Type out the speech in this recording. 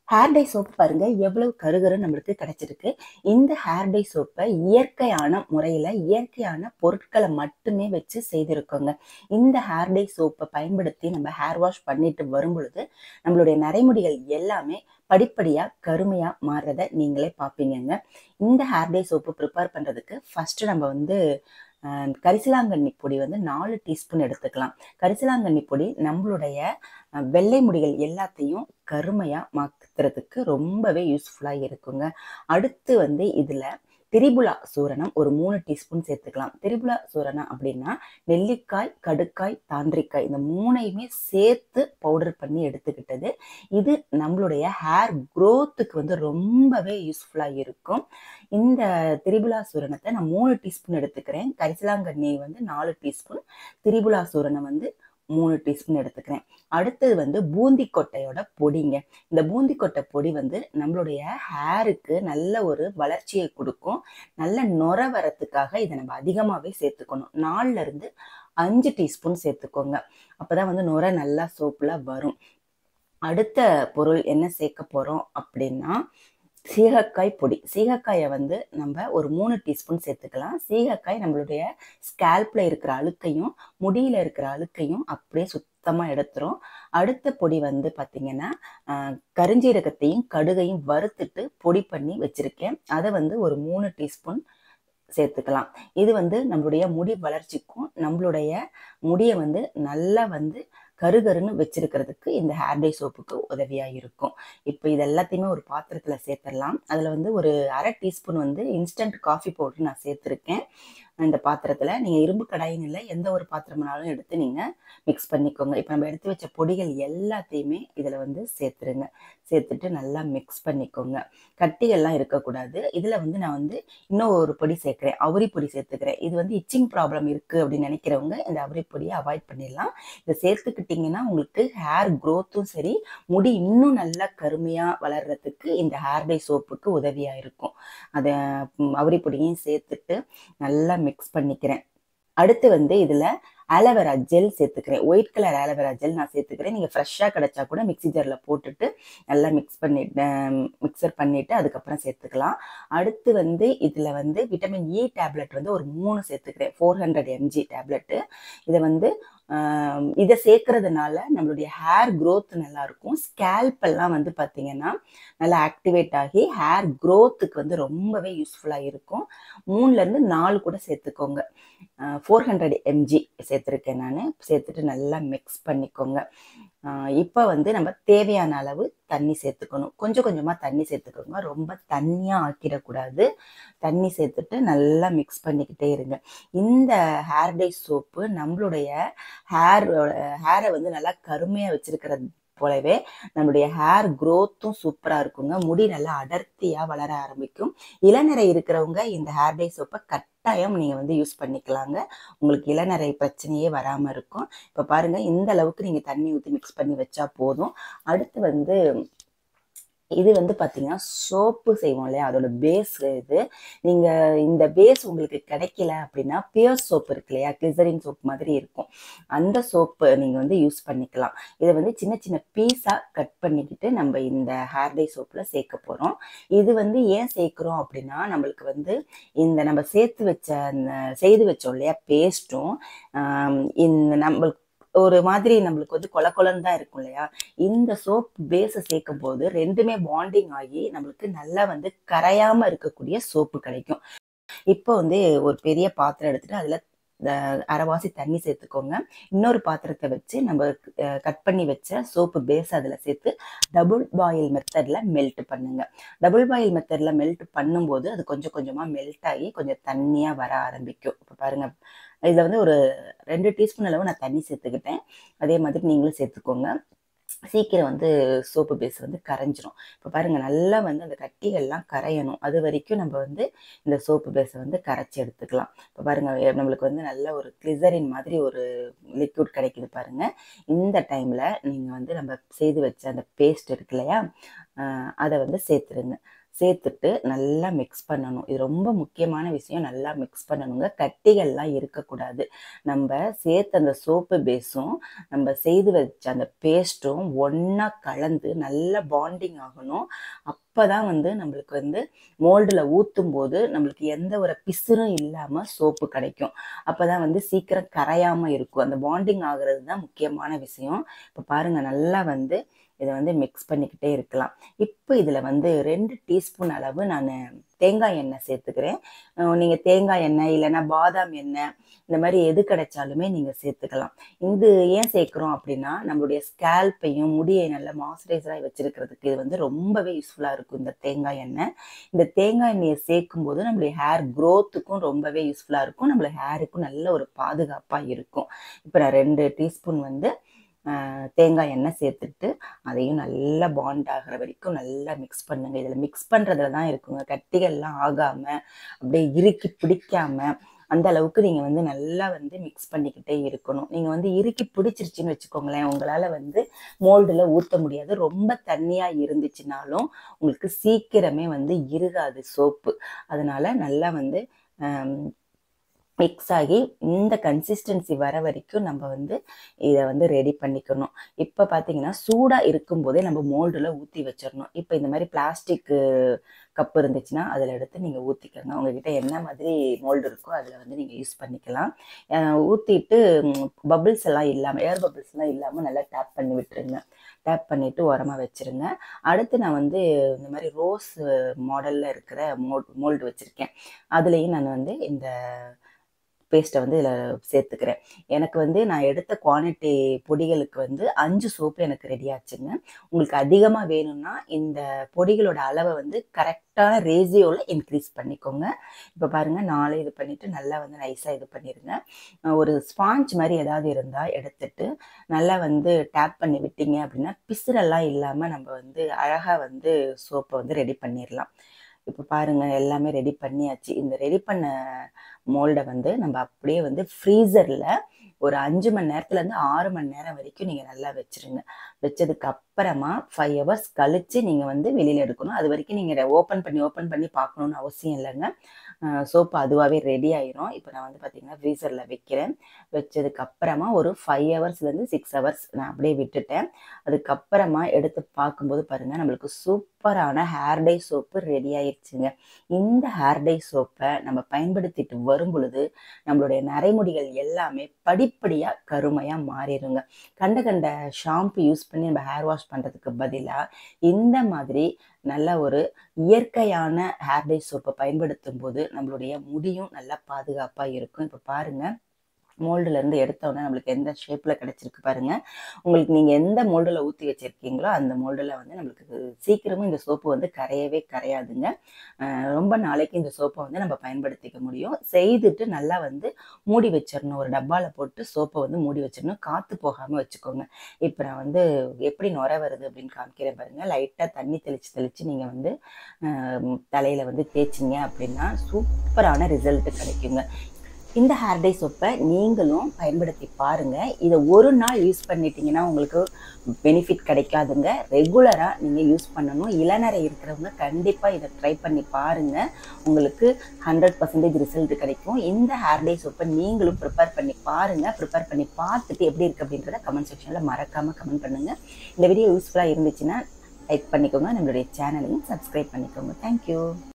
hair dye soap பாருங்க எவ்வளவு கருகரு நம்மளுக்கு கிடைச்சிருக்கு இந்த ஹேர் டை சோப்பை இயற்கையான முறையில இயற்கையான பொருட்களை மட்டுமே வச்சு செய்திருக்கோங்க இந்த ஹேர் டை சோப்பை பயன்படுத்தி நம்ம ஹேர் வாஷ் பண்ணிட்டு வரும் பொழுது நம்மளுடைய நரைமுடிகள் எல்லாமே படிப்படியா கருமையா மாறுறத நீங்களே பார்ப்பீங்கங்க இந்த ஹேர் டை சோப்பு ப்ரிப்பேர் பண்றதுக்கு ஃபர்ஸ்ட் நம்ம வந்து அஹ், கரிசலாங்கண்ணி பொடி வந்து நாலு டீஸ்பூன் எடுத்துக்கலாம் கரிசலாங்கண்ணி பொடி நம்மளுடைய அஹ், வெள்ளை முடிகள் எல்லாத்தையும் கருமையா மாத்துறதுக்கு ரொம்பவே யூஸ்ஃபுல்லாக இருக்குங்க அடுத்து வந்து இதுல திரிபுலா சூரணம் ஒரு மூணு டீஸ்பூன் சேர்த்துக்கலாம் திரிபுலா சூரணம் அப்படின்னா நெல்லிக்காய் கடுக்காய் தாண்டிக்காய் இந்த மூணையுமே சேர்த்து பவுடர் பண்ணி எடுத்துக்கிட்டது இது நம்மளுடைய ஹேர் க்கு வந்து ரொம்பவே யூஸ்ஃபுல்லாக இருக்கும் இந்த திரிபுலா சூரணத்தை நான் மூணு டீஸ்பூன் எடுத்துக்கிறேன் கரிசலாங்கண்ணி வந்து நாலு டீஸ்பூன் திரிபுலா சூரணம் வந்து மூணு டீஸ்பூன் எடுத்துக்கிறேன் அடுத்தது வந்து பூந்தி கொட்டையோட பொடிங்க இந்த பூந்தி கொட்டை பொடி வந்து நம்மளுடைய ஹேருக்கு நல்ல ஒரு வளர்ச்சியை கொடுக்கும் நல்ல நுர வரத்துக்காக இதை நம்ம அதிகமாகவே சேர்த்துக்கணும் நாலுல இருந்து அஞ்சு டீஸ்பூன் சேர்த்துக்கோங்க அப்பதான் வந்து நுர நல்லா சோப்புல வரும் அடுத்த பொருள் என்ன சேர்க்க போறோம் அப்படின்னா சீகக்காய் பொடி சீகக்காயை வந்து நம்ம ஒரு மூணு டீஸ்பூன் சேர்த்துக்கலாம் சீகக்காய் நம்மளுடைய ஸ்கேல்ப்ல இருக்கிற அழுக்கையும் முடியில இருக்கிற அழுக்கையும் அப்படியே சுத்தமாக எடுத்துரும் அடுத்த பொடி வந்து பார்த்தீங்கன்னா ஆஹ், கருஞ்சீரகத்தையும் கடுகையும் வறுத்துட்டு பொடி பண்ணி வச்சிருக்கேன் அதை வந்து ஒரு மூணு டீஸ்பூன் சேர்த்துக்கலாம் இது வந்து நம்மளுடைய முடி வளர்ச்சிக்கும் நம்மளுடைய முடியை வந்து நல்லா வந்து கருகருன்னு வச்சிருக்கிறதுக்கு இந்த ஹேர் டை சோப்புக்கு உதவியா இருக்கும் இப்போ இது எல்லாத்தையுமே ஒரு பாத்திரத்துல சேர்த்துடலாம் அதுல வந்து ஒரு அரை டீஸ்பூன் வந்து இன்ஸ்டன்ட் காஃபி பவுடர் நான் சேர்த்துருக்கேன் இந்த பாத்திரத்துல நீங்க இரும்பு கடாயின்னு இல்லை எந்த ஒரு பாத்திரம்னாலும் எடுத்து நீங்க மிக்ஸ் பண்ணிக்கோங்க இப்போ நம்ம எடுத்து வச்ச பொடிகள் எல்லாத்தையுமே இதுல வந்து சேர்த்துருங்க சேர்த்துட்டு நல்லா மிக்ஸ் பண்ணிக்கோங்க கட்டிகள்லாம் இருக்கக்கூடாது இதுல வந்து நான் வந்து இன்னும் ஒரு பொடி சேர்க்கிறேன் அவுரி பொடி சேர்த்துக்கிறேன் இது வந்து இச்சிங் ப்ராப்ளம் இருக்கு அப்படின்னு நினைக்கிறவங்க இந்த அவுரி பொடியை அவாய்ட் பண்ணிடலாம் இதை சேர்த்துக்கிட்டிங்கன்னா உங்களுக்கு ஹேர் க்ரோத்தும் சரி முடி இன்னும் நல்லா கருமையா வளர்றதுக்கு இந்த ஹேர் டை சோப்புக்கு உதவியா இருக்கும் அதை ம், அவுரி பொடியையும் சேர்த்துட்டு நல்லா மிக்ஸ் பண்ணிக்கிறேன் அடுத்து வந்து இதுல ஆலோவேரா ஜெல் சேர்த்துக்கிறேன் ஒயிட் கலர் ஆலோவேரா ஜெல் நான் சேர்த்துக்கிறேன் நீங்கள் ஃப்ரெஷ்ஷாக கிடைச்சா கூட மிக்ஸி ஜாரில் போட்டுட்டு நல்லா மிக்ஸ் பண்ணி மிக்சர் பண்ணிட்டு அதுக்கப்புறம் சேர்த்துக்கலாம் அடுத்து வந்து இதில் வந்து விட்டமின் இ டேப்லெட் வந்து ஒரு மூணு சேர்த்துக்கிறேன் ஃபோர் ஹண்ட்ரட் எம்ஜி டேப்லெட்டு இதை வந்து ஆம், இதை சேர்க்கறதுனால நம்மளுடைய ஹேர் growth நல்லா இருக்கும் ஸ்கேல்ப் எல்லாம் வந்து பார்த்தீங்கன்னா நல்லா ஆக்டிவேட் ஆகி ஹேர் க்கு வந்து ரொம்பவே யூஸ்ஃபுல்லாக இருக்கும் மூணுலேருந்து நாலு கூட சேர்த்துக்கோங்க ஃபோர் ஹண்ட்ரட் எம்ஜி சேர்த்துருக்கேன் நான் சேர்த்துட்டு நல்லா மிக்ஸ் பண்ணிக்கோங்க இப்போ வந்து நம்ம தேவையான அளவு தண்ணி சேர்த்துக்கணும் கொஞ்சம் கொஞ்சமாக தண்ணி சேர்த்துக்கோங்க ரொம்ப தண்ணியாக ஆக்கிடக்கூடாது தண்ணி சேர்த்துட்டு நல்லா மிக்ஸ் பண்ணிக்கிட்டே இருங்க இந்த ஹேர் டை சோப்பு நம்மளுடைய ஹேர் ஹேரை வந்து நல்லா கருமையாக வச்சிருக்கிறது போலவே நம்மளுடைய ஹேர் க்ரோத்தும் சூப்பராக இருக்குங்க முடி நல்லா அடர்த்தியாக வளர ஆரம்பிக்கும் இளநரை இருக்கிறவங்க இந்த ஹேர் டை சோப்பை கட்டாயம் நீங்கள் வந்து யூஸ் பண்ணிக்கலாங்க உங்களுக்கு இளநரை பிரச்சனையே வராமல் இருக்கும் இப்போ பாருங்க இந்த அளவுக்கு நீங்கள் தண்ணி ஊற்றி மிக்ஸ் பண்ணி வச்சா போதும் அடுத்து வந்து இது வந்து பார்த்தீங்கன்னா சோப்பு செய்வோம் இல்லையா அதோட பேஸ் இது நீங்கள் இந்த பேஸ் உங்களுக்கு கிடைக்கல அப்படின்னா பியர் சோப்பு இருக்கு இல்லையா கிளிசரின் சோப் மாதிரி இருக்கும் அந்த சோப்பு நீங்கள் வந்து யூஸ் பண்ணிக்கலாம் இதை வந்து சின்ன சின்ன பீஸாக கட் பண்ணிக்கிட்டு நம்ம இந்த ஹேர் டை சோப்பில் சேர்க்க போகிறோம் இது வந்து ஏன் சேர்க்குறோம் அப்படின்னா நம்மளுக்கு வந்து இந்த நம்ம சேர்த்து வச்ச அந்த செய்து வச்சோம் இல்லையா பேஸ்ட்டும் இந்த நம்மளுக்கு ஒரு மாதிரி நம்மளுக்கு வந்து கொல கொலன்னு தான் இருக்கும் இல்லையா இந்த சோப் பேஸை சேர்க்கும் போது ரெண்டுமே பாண்டிங் ஆகி நம்மளுக்கு நல்லா வந்து கரையாம இருக்கக்கூடிய சோப்பு கிடைக்கும் இப்போ வந்து ஒரு பெரிய பாத்திரம் எடுத்துட்டு அதுல அஹ், அரைவாசி தண்ணி சேர்த்துக்கோங்க இன்னொரு பாத்திரத்தை வச்சு நம்ம கட் பண்ணி வச்ச சோப்பு பேஸ் அதில் சேர்த்து டபுள் பாயில் மெத்தடில் மெல்ட் பண்ணுங்க டபுள் பாயில் மெத்தடில் மெல்ட் பண்ணும்போது அது கொஞ்சம் கொஞ்சமாக மெல்ட் ஆகி கொஞ்சம் தண்ணியாக வர ஆரம்பிக்கும் இப்போ பாருங்க இதில் வந்து ஒரு ரெண்டு டீஸ்பூன் அளவு நான் தண்ணி சேர்த்துக்கிட்டேன் அதே மாதிரி நீங்களும் சேர்த்துக்கோங்க சீக்கிரம் வந்து சோப்பு பேஸ் வந்து கரைஞ்சிரும் இப்போ பாருங்க நல்லா வந்து அந்த கட்டிகள்லாம் கரையணும் அது வரைக்கும் நம்ம வந்து இந்த சோப்பு பேஸை வந்து கரைச்சி எடுத்துக்கலாம் இப்போ பாருங்க எ- நம்மளுக்கு வந்து நல்ல ஒரு கிளிசரின் மாதிரி ஒரு லிக்விட் கிடைக்குது பாருங்க இந்த டைம்ல நீங்க வந்து நம்ம செய்து வச்ச அந்த பேஸ்ட் இருக்கு இல்லையா ஆஹ் அதை வந்து சேர்த்துருங்க சேர்த்துட்டு நல்லா மிக்ஸ் பண்ணணும் இது ரொம்ப முக்கியமான விஷயம் நல்லா மிக்ஸ் பண்ணணுங்க கட்டிகள்லாம் இருக்கக்கூடாது நம்ம சேர்த்த அந்த சோப்பு பேஸும் நம்ம செய்து வச்ச அந்த பேஸ்ட்டும் ஒன்றா கலந்து நல்லா பாண்டிங் ஆகணும் அப்போ தான் வந்து நம்மளுக்கு வந்து மோல்டில் ஊற்றும் போது நம்மளுக்கு எந்த ஒரு பிசுறும் இல்லாமல் சோப்பு கிடைக்கும் அப்போ தான் வந்து சீக்கிரம் கரையாமல் இருக்கும் அந்த பாண்டிங் ஆகுறது தான் முக்கியமான விஷயம் இப்போ பாருங்கள் நல்லா வந்து இதை வந்து மிக்ஸ் பண்ணிக்கிட்டே இருக்கலாம் இப்போ இதில் வந்து ரெண்டு டீஸ்பூன் அளவு நான் தேங்காய் எண்ணெய் சேர்த்துக்கிறேன் நீங்கள் தேங்காய் எண்ணெய் இல்லைன்னா பாதாம் எண்ணெய் இந்த மாதிரி எது கிடைச்சாலுமே நீங்கள் சேர்த்துக்கலாம் இது ஏன் சேர்க்குறோம் அப்படின்னா நம்மளுடைய ஸ்கேல்ப்பையும் முடியை நல்லா மாய்ஸ்சரைசராக வச்சிருக்கிறதுக்கு இது வந்து ரொம்பவே யூஸ்ஃபுல்லாக இருக்கும் இந்த தேங்காய் எண்ணெய் இந்த தேங்காய் எண்ணெயை சேர்க்கும் போது நம்மளுடைய ஹேர் க்ரோத்துக்கும் ரொம்பவே யூஸ்ஃபுல்லாக இருக்கும் நம்மள ஹேருக்கும் நல்ல ஒரு பாதுகாப்பாக இருக்கும் இப்போ நான் ரெண்டு டீஸ்பூன் வந்து தேங்காய் எண்ணெய் சேர்த்துட்டு அதையும் நல்லா பாண்ட் ஆகிற வரைக்கும் நல்லா மிக்ஸ் பண்ணுங்க இதில் மிக்ஸ் பண்ணுறதுல தான் இருக்குங்க கட்டிகள்லாம் ஆகாமல் அப்படியே இறுக்கி பிடிக்காம அந்த அளவுக்கு நீங்கள் வந்து நல்லா வந்து மிக்ஸ் பண்ணிக்கிட்டே இருக்கணும் நீங்கள் வந்து இறுக்கி பிடிச்சிருச்சின்னு வச்சுக்கோங்களேன் உங்களால் வந்து மோல்டில் ஊற்ற முடியாது ரொம்ப தண்ணியாக இருந்துச்சுனாலும் உங்களுக்கு சீக்கிரமே வந்து இறுகாது சோப்பு அதனால நல்லா வந்து மிக்ஸ் ஆகி இந்த கன்சிஸ்டன்சி வர வரைக்கும் நம்ம வந்து இதை வந்து ரெடி பண்ணிக்கணும் இப்போ பார்த்தீங்கன்னா சூடாக இருக்கும்போதே நம்ம மோல்டில் ஊற்றி வச்சிடணும் இப்போ இந்த மாதிரி பிளாஸ்டிக்கு கப் இருந்துச்சுன்னா அதில் எடுத்து நீங்கள் ஊற்றிக்கோங்க உங்ககிட்ட என்ன மாதிரி மோல்டு இருக்கோ அதில் வந்து நீங்கள் யூஸ் பண்ணிக்கலாம் ஊற்றிட்டு பபிள்ஸ் எல்லாம் இல்லாமல் ஏர் பபிள்ஸ் எல்லாம் இல்லாமல் நல்லா டேப் பண்ணி விட்டுருங்க டேப் பண்ணிவிட்டு உரமாக வச்சுருங்க அடுத்து நான் வந்து இந்த மாதிரி ரோஸ் மாடலில் இருக்கிற மோல் மோல்டு வச்சுருக்கேன் அதுலேயும் நான் வந்து இந்த பேஸ்ட்டை வந்து இதில் சேர்த்துக்கிறேன் எனக்கு வந்து நான் எடுத்த குவான்டிட்டி பொடிகளுக்கு வந்து அஞ்சு சோப்பு எனக்கு ரெடி ஆச்சுங்க உங்களுக்கு அதிகமாக வேணும்னா இந்த பொடிகளோட அளவை வந்து கரெக்டான ரேசியோவில் இன்க்ரீஸ் பண்ணிக்கோங்க இப்போ பாருங்கள் நாலு இது பண்ணிவிட்டு நல்லா வந்து நைஸாக இது பண்ணிடுங்க ஒரு ஸ்பாஞ்ச் மாதிரி ஏதாவது இருந்தால் எடுத்துட்டு நல்லா வந்து டேப் பண்ணி விட்டீங்க அப்படின்னா பிசுரெல்லாம் இல்லாமல் நம்ம வந்து அழகாக வந்து சோப்பை வந்து ரெடி பண்ணிடலாம் இப்போ பாருங்கள் எல்லாமே ரெடி பண்ணியாச்சு இந்த ரெடி பண்ண மோல்டை வந்து நம்ம அப்படியே வந்து ஃப்ரீசரில் ஒரு அஞ்சு மணி நேரத்துலேருந்து ஆறு மணி நேரம் வரைக்கும் நீங்கள் நல்லா வச்சுருங்க வச்சதுக்கு அப்புறமா ஃபைவ் ஹவர்ஸ் கழித்து நீங்கள் வந்து வெளியில் எடுக்கணும் அது வரைக்கும் நீங்கள் ஓப்பன் பண்ணி ஓப்பன் பண்ணி பார்க்கணுன்னு அவசியம் இல்லைங்க சோப்பு அதுவாகவே ரெடி ஆயிரும் இப்போ நான் வந்து பார்த்தீங்கன்னா ஃப்ரீசரில் வைக்கிறேன் வச்சதுக்கு அப்புறமா ஒரு ஃபைவ் ஹவர்ஸ்லேருந்து சிக்ஸ் ஹவர்ஸ் நான் அப்படியே விட்டுட்டேன் அதுக்கப்புறமா எடுத்து பார்க்கும்போது பாருங்கள் நம்மளுக்கு சூப்பரான ஹேர் டை சோப்பு ரெடி ஆயிடுச்சுங்க இந்த ஹேர் டை சோப்பை நம்ம பயன்படுத்திட்டு வரும் பொழுது நம்மளுடைய நரைமுடிகள் எல்லாமே படிப்படியாக கருமையாக மாறிடுங்க கண்ட கண்ட ஷாம்பு யூஸ் பண்ணி நம்ம ஹேர் வாஷ் பண்ணுறதுக்கு பதிலாக இந்த மாதிரி நல்ல ஒரு இயற்கையான ஹேர் டை சோப்பை பயன்படுத்தும் போது நம்மளுடைய முடியும் நல்லா பாதுகாப்பாக இருக்கும் இப்போ பாருங்கள் மோல்டுலேருந்து எடுத்தோடனே நம்மளுக்கு எந்த ஷேப்பில் கிடச்சிருக்கு பாருங்கள் உங்களுக்கு நீங்கள் எந்த மோல்டில் ஊற்றி வச்சுருக்கீங்களோ அந்த மோல்டில் வந்து நம்மளுக்கு சீக்கிரமும் இந்த சோப்பு வந்து கரையவே கரையாதுங்க ரொம்ப நாளைக்கு இந்த சோப்பை வந்து நம்ம பயன்படுத்திக்க முடியும் செய்துட்டு நல்லா வந்து மூடி வச்சிடணும் ஒரு டப்பாவில் போட்டு சோப்பை வந்து மூடி வச்சிடணும் காற்று போகாமல் வச்சுக்கோங்க இப்போ நான் வந்து எப்படி நுர வருது அப்படின்னு காமிக்கிறேன் பாருங்கள் லைட்டாக தண்ணி தெளித்து தெளித்து நீங்கள் வந்து தலையில் வந்து தேய்ச்சிங்க அப்படின்னா சூப்பரான ரிசல்ட் கிடைக்குங்க இந்த ஹேர் டை சோப்பை நீங்களும் பயன்படுத்தி பாருங்கள் இதை ஒரு நாள் யூஸ் பண்ணிட்டீங்கன்னா உங்களுக்கு பெனிஃபிட் கிடைக்காதுங்க ரெகுலராக நீங்கள் யூஸ் பண்ணணும் இளநரை இருக்கிறவங்க கண்டிப்பாக இதை ட்ரை பண்ணி பாருங்கள் உங்களுக்கு ஹண்ட்ரட் பர்சன்டேஜ் ரிசல்ட் கிடைக்கும் இந்த ஹேர் டை சோப்பை நீங்களும் ப்ரிப்பேர் பண்ணி பாருங்கள் ப்ரிப்பேர் பண்ணி பார்த்துட்டு எப்படி இருக்குது அப்படின்றத கமெண்ட் செக்ஷனில் மறக்காமல் கமெண்ட் பண்ணுங்கள் இந்த வீடியோ யூஸ்ஃபுல்லாக இருந்துச்சுன்னா லைக் பண்ணிக்கோங்க நம்மளுடைய சேனலையும் சப்ஸ்கிரைப் பண்ணிக்கோங்க தேங்க்யூ